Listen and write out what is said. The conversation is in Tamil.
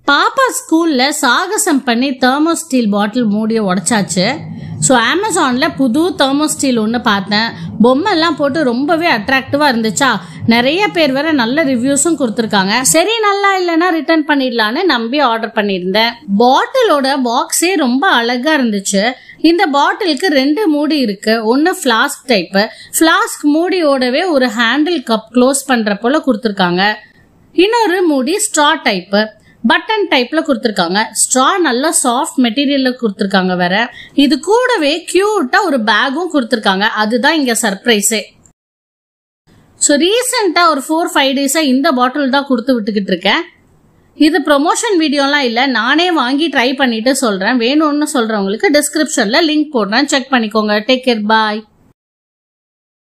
பாப்பா ஸ்கூல்ல சாகசம் பண்ணி தெர்மோ ஸ்டீல் பாட்டில் மூடிய உடைச்சாச்சு ஸோ அமேசானில் புது தெர்மோ ஸ்டீல் ஒன்று பார்த்தேன் பொம்மைலாம் போட்டு ரொம்பவே அட்ராக்டிவாக இருந்துச்சா நிறைய பேர் வேற நல்ல ரிவ்யூஸும் கொடுத்துருக்காங்க சரி நல்லா இல்லைன்னா ரிட்டர்ன் பண்ணிடலான்னு நம்பி ஆர்டர் பண்ணியிருந்தேன் பாட்டிலோட பாக்ஸே ரொம்ப அழகா இருந்துச்சு இந்த பாட்டிலுக்கு ரெண்டு மூடி இருக்கு ஒன்று ஃப்ளாஸ்க் டைப்பு ஃப்ளாஸ்க் மூடியோடவே ஒரு ஹேண்டில் கப் க்ளோஸ் பண்ற போல கொடுத்துருக்காங்க இன்னொரு மூடி ஸ்ட்ரா டைப்பு பட்டன் டைப்ல கொடுத்துருக்காங்க ஸ்ட்ரா நல்லா சாஃப்ட் மெட்டீரியல்ல கொடுத்துருக்காங்க வேற இது கூடவே கியூட்டா ஒரு பேக்கும் கொடுத்துருக்காங்க அதுதான் இங்க சர்ப்ரைஸே ஸோ ரீசெண்டாக ஒரு ஃபோர் ஃபைவ் டேஸாக இந்த பாட்டில் தான் கொடுத்து விட்டுக்கிட்டு இருக்கேன் இது ப்ரொமோஷன் வீடியோலாம் இல்லை நானே வாங்கி ட்ரை பண்ணிட்டு சொல்கிறேன் வேணும்னு சொல்கிறவங்களுக்கு டிஸ்கிரிப்ஷனில் லிங்க் போடுறேன் செக் பண்ணிக்கோங்க டேக் கேர் பாய்